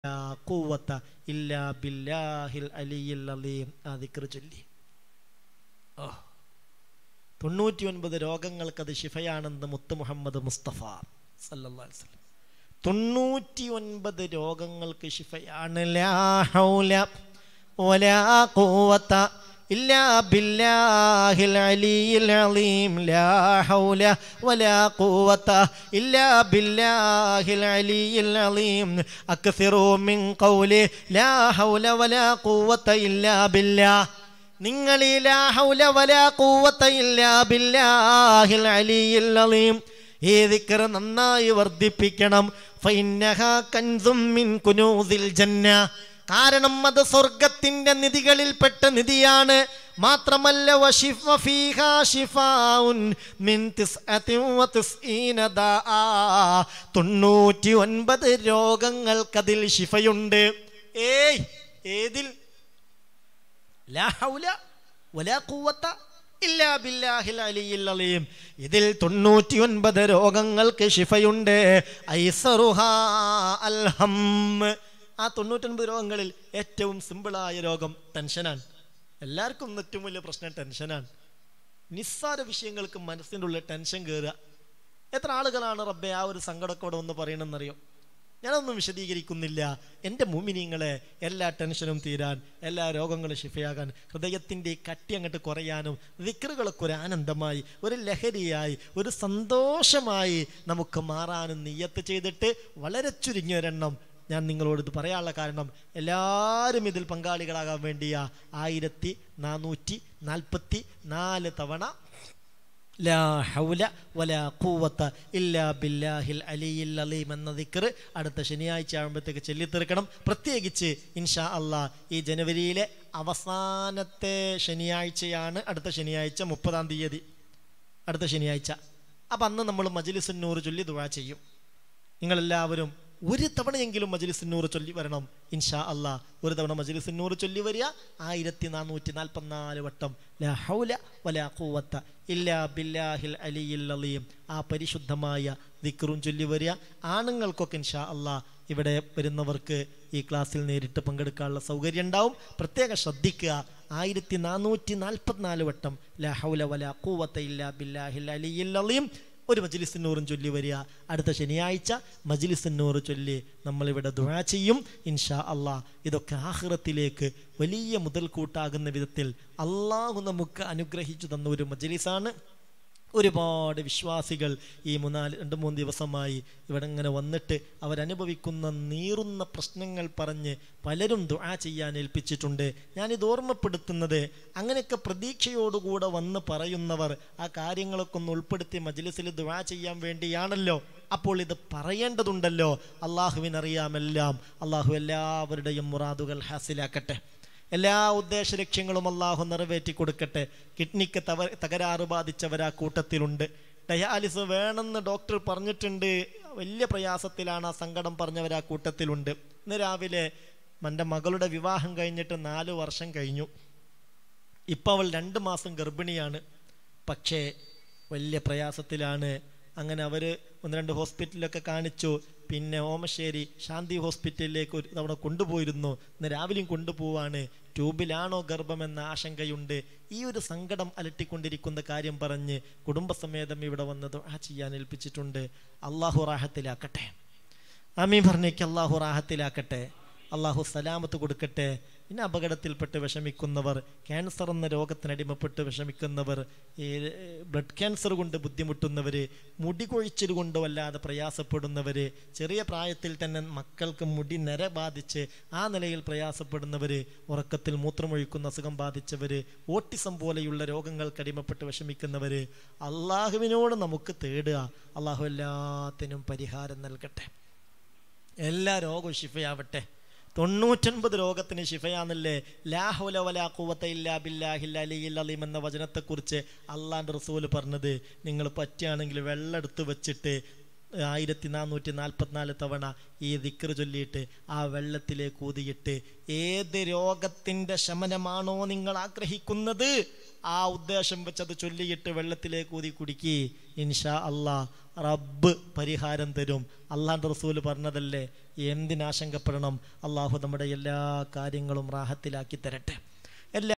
ലാ ഖുവത ഇല്ലാ ബില്ലാഹിൽ അലിയിൽ അലീം ആ ദിക്ർ ചൊല്ലി ഓ തൊണ്ണൂറ്റി ഒൻപത് രോഗങ്ങൾക്ക് അത് ശിഫയാണെന്ന് മുത്ത് മുഹമ്മദ് മുസ്തഫ സല്ലല്ലാഹു അലൈഹി വസല്ലം തൊണ്ണൂറ്റി ഒൻപത് രോഗങ്ങൾക്ക് ശിഫയാണ് ലാ ഹൗല വലാ ഖുവത ഇല്ലാ ബില്ലാഹിൽ അലിയിൽ അലീം ലാ ഹൗല വലാ ഖുവത ഇല്ലാ ബില്ലാഹിൽ അലിയിൽ അലീം അക്സിറു മിൻ ഖൗലി ലാ ഹൗല വലാ ഖുവത ഇല്ലാ ബില്ലാഹ് നിങ്ങൾ ഈ ലാ ഹൗല വലാ ഖുവത ഇല്ലാ ബില്ലാഹിൽ അലിയിൽ അലീം ഈ ദിക്ർ നന്നായി വർദ്ധിപ്പിക്കണം ഫൈന്നഹാ കൻസും മിൻ കുനൂസിൽ ജന്ന കാരണം അത് സ്വർഗത്തിന്റെ നിധികളിൽപ്പെട്ട നിധിയാണ് മാത്രമല്ല വശിഫ ഫീഹാ ശിഫാഉൻ മിൻ തിസ്അതിൻ വതിസ്ഈന ദാആ തൊണ്ണൂറ്റി ഒൻപത് രോഗങ്ങൾക്കതിൽ ശിഫയുണ്ട് ഏയ് ഏതിൽ ലാ ഹൗല വലാ ഖുവത ഇല്ലാ ബില്ലാഹിൽ അലിയിൽ അലീം ഇതിൽ തൊണ്ണൂറ്റി ഒൻപത് രോഗങ്ങൾക്ക് ശിഫയുണ്ട് ഐസറുഹാ അൽഹം ആ തൊണ്ണൂറ്റൊൻപത് രോഗങ്ങളിൽ ഏറ്റവും സിമ്പിളായ രോഗം ടെൻഷനാണ് എല്ലാവർക്കും ഏറ്റവും വലിയ പ്രശ്നം ടെൻഷനാണ് നിസ്സാര വിഷയങ്ങൾക്ക് മനസ്സിൻ്റെ ഉള്ളിൽ ടെൻഷൻ കയറുക എത്ര ആളുകളാണ് റബ്ബെ ആ ഒരു സങ്കടമൊക്കെ ഇവിടെ ഒന്ന് പറയണമെന്നറിയോ ഞാനൊന്നും വിശദീകരിക്കുന്നില്ല എൻ്റെ മുമിനിങ്ങളെ എല്ലാ ടെൻഷനും തീരാൻ എല്ലാ രോഗങ്ങളും ശിഫയാകാൻ ഹൃദയത്തിൻ്റെ കട്ടി അങ്ങോട്ട് കുറയാനും വിക്രുകളൊക്കെ ഒരു ആനന്ദമായി ഒരു ലഹരിയായി ഒരു സന്തോഷമായി നമുക്ക് മാറാനും നിയ്യത്ത് ചെയ്തിട്ട് വളരെ ചുരുങ്ങിയൊരെണ്ണം ഞാൻ നിങ്ങളോട് ഇത് പറയാനുള്ള കാരണം എല്ലാവരും ഇതിൽ പങ്കാളികളാകാൻ വേണ്ടിയ ആയിരത്തി നാനൂറ്റി നാൽപ്പത്തി നാല് തവണ ലാ ഹൗല വലാ ഖുവത ഇല്ലാ ബില്ലാഹിൽ അലിയിൽ അലീം എന്ന ദിക്ർ അടുത്ത ശനിയാഴ്ച ആകുമ്പോഴത്തേക്ക് ചൊല്ലിത്തീർക്കണം പ്രത്യേകിച്ച് ഇൻഷാ അള്ളാ ഈ ജനുവരിയിലെ അവസാനത്തെ ശനിയാഴ്ചയാണ് അടുത്ത ശനിയാഴ്ച മുപ്പതാം തീയതി അടുത്ത ശനിയാഴ്ച അപ്പം അന്ന് നമ്മൾ മജ്ലിസുന്നൂർ ചൊല്ലി ദുആ ചെയ്യും നിങ്ങളെല്ലാവരും ഒരു തവണയെങ്കിലും മജ്ലിസുന്നൂർ ചൊല്ലി വരണം ഇൻഷാ അള്ളാ ഒരു തവണ മജ്ലിസുന്നൂർ ചൊല്ലി വരിക ആയിരത്തി നാനൂറ്റി നാൽപ്പത്തിനാല് വട്ടം ലാ ഹൗല വലാ ഖുവത്ത ഇല്ലാ ബില്ലാഹിൽ അലിയിൽ അലീം ആ പരിശുദ്ധമായ ദിക്റും ചൊല്ലി വരിക ആണുങ്ങൾക്കൊക്കെ ഇൻഷാ അള്ളാ ഇവിടെ വരുന്നവർക്ക് ഈ ക്ലാസ്സിൽ നേരിട്ട് പങ്കെടുക്കാനുള്ള സൗകര്യം ഉണ്ടാവും പ്രത്യേകം ശ്രദ്ധിക്കുക ആയിരത്തി നാനൂറ്റി നാൽപ്പത്തിനാല് വട്ടം ലാ ഹൗല വലാ ഖുവത്ത ഇല്ലാ ബില്ലാഹിൽ അലിയിൽ അലീം ഒരു മജ്ലിസിന്നൂറും ചൊല്ലി വരിക അടുത്ത ശനിയാഴ്ച മജ്ലിസിന്നൂറ് ചൊല്ലി നമ്മളിവിടെ ദുആ ചെയ്യും ഇൻഷാ അള്ളാ ഇതൊക്കെ ആഹ്റത്തിലേക്ക് വലിയ മുതൽക്കൂട്ടാകുന്ന വിധത്തിൽ അള്ളാഹു നമുക്ക് അനുഗ്രഹിച്ചു തന്ന ഒരു മജ്ലിസാണ് ഒരുപാട് വിശ്വാസികൾ ഈ മൂന്നാല് രണ്ട് മൂന്ന് ദിവസമായി ഇവിടെ ഇങ്ങനെ വന്നിട്ട് അവരനുഭവിക്കുന്ന നീറുന്ന പ്രശ്നങ്ങൾ പറഞ്ഞ് പലരും ദുആ ചെയ്യാൻ ഏൽപ്പിച്ചിട്ടുണ്ട് ഞാനിത് ഓർമ്മപ്പെടുത്തുന്നത് അങ്ങനെയൊക്കെ പ്രതീക്ഷയോടുകൂടെ വന്ന് പറയുന്നവർ ആ കാര്യങ്ങളൊക്കെ ഒന്ന് ഉൾപ്പെടുത്തി മജ്ലിസിൽ ദുആ ചെയ്യാൻ വേണ്ടിയാണല്ലോ അപ്പോൾ ഇത് പറയേണ്ടതുണ്ടല്ലോ അള്ളാഹുവിനറിയാമെല്ലാം അള്ളാഹു എല്ലാവരുടെയും മുറാദുകൾ ഹാസിലാക്കട്ടെ എല്ലാ ഉദ്ദേശ ലക്ഷ്യങ്ങളും അള്ളാഹു നിറവേറ്റി കൊടുക്കട്ടെ കിഡ്നിക്ക് തവ തകരാറ് ബാധിച്ചവർ ആ കൂട്ടത്തിലുണ്ട് ഡയാലിസ് വേണമെന്ന് ഡോക്ടർ പറഞ്ഞിട്ടുണ്ട് വലിയ പ്രയാസത്തിലാണ് ആ സങ്കടം പറഞ്ഞവർ ആ കൂട്ടത്തിലുണ്ട് ഇന്ന് രാവിലെ എൻ്റെ മകളുടെ വിവാഹം കഴിഞ്ഞിട്ട് നാല് വർഷം കഴിഞ്ഞു ഇപ്പം അവൾ രണ്ട് മാസം ഗർഭിണിയാണ് പക്ഷേ വലിയ പ്രയാസത്തിലാണ് അങ്ങനെ അവർ ഒന്ന് രണ്ട് ഹോസ്പിറ്റലിലൊക്കെ കാണിച്ചു പിന്നെ ഓമശ്ശേരി ശാന്തി ഹോസ്പിറ്റലിലേക്ക് ഒരു തവണ കൊണ്ടുപോയിരുന്നു ഇന്ന് രാവിലെയും കൊണ്ടുപോവാണ് ട്യൂബിലാണോ ഗർഭമെന്ന ആശങ്കയുണ്ട് ഈ ഒരു സങ്കടം അലട്ടിക്കൊണ്ടിരിക്കുന്ന കാര്യം പറഞ്ഞ് കുടുംബസമേതം ഇവിടെ വന്ന് ദുആ ചെയ്യാൻ ഏൽപ്പിച്ചിട്ടുണ്ട് അള്ളാഹു റാഹത്തിലാക്കട്ടെ ആമീൻ പറഞ്ഞേക്ക് അള്ളാഹു റാഹത്തിലാക്കട്ടെ അള്ളാഹു സലാമത്ത് കൊടുക്കട്ടെ പിന്നെ അപകടത്തിൽപ്പെട്ട് വിഷമിക്കുന്നവർ ക്യാൻസർ എന്ന രോഗത്തിനടിമപ്പെട്ട് വിഷമിക്കുന്നവർ ഈ ബ്ലഡ് ക്യാൻസർ കൊണ്ട് ബുദ്ധിമുട്ടുന്നവർ മുടി കൊഴിച്ചിൽ കൊണ്ട് വല്ലാതെ പ്രയാസപ്പെടുന്നവർ ചെറിയ പ്രായത്തിൽ തന്നെ മക്കൾക്ക് മുടി നിര ബാധിച്ച് ആ നിലയിൽ പ്രയാസപ്പെടുന്നവർ ഉറക്കത്തിൽ മൂത്രമൊഴിക്കുന്ന അസുഖം ബാധിച്ചവർ ഓട്ടിസം പോലെയുള്ള രോഗങ്ങൾക്ക് അടിമപ്പെട്ട് വിഷമിക്കുന്നവർ അള്ളാഹുവിനോട് നമുക്ക് തേടുക അള്ളാഹു എല്ലാത്തിനും പരിഹാരം നൽകട്ടെ എല്ലാ രോഗവും ശിഫയാവട്ടെ തൊണ്ണൂറ്റൊൻപത് രോഗത്തിന് ശിഫയാന്നല്ലേ ലാഹുല വലാ കൂവത്ത ഇല്ലാ ബില്ലാഹിൽ അലിയിൽ അലീം എന്ന വചനത്തെക്കുറിച്ച് അള്ളാൻ്റെ റസൂല് പറഞ്ഞത് നിങ്ങൾ പറ്റുകയാണെങ്കിൽ വെള്ളം എടുത്ത് വെച്ചിട്ട് ആയിരത്തി നാനൂറ്റി നാൽപ്പത്തിനാല് തവണ ഈ ദിക്ർ ചൊല്ലിയിട്ട് ആ വെള്ളത്തിലേക്ക് ഊതിയിട്ട് ഏത് രോഗത്തിൻ്റെ ശമനമാണോ നിങ്ങൾ ആഗ്രഹിക്കുന്നത് ആ ഉദ്ദേശം വെച്ചത് ചൊല്ലിയിട്ട് വെള്ളത്തിലേക്ക് ഊതി കുടിക്കി ഇൻഷാ അള്ളാ റബ്ബ് പരിഹാരം തരും അള്ളാൻ്റെ റസൂല് പറഞ്ഞതല്ലേ എന്തിനാശങ്കപ്പെടണം അള്ളാഹു നമ്മുടെ എല്ലാ കാര്യങ്ങളും റാഹത്തിലാക്കി തരട്ടെ എല്ലാ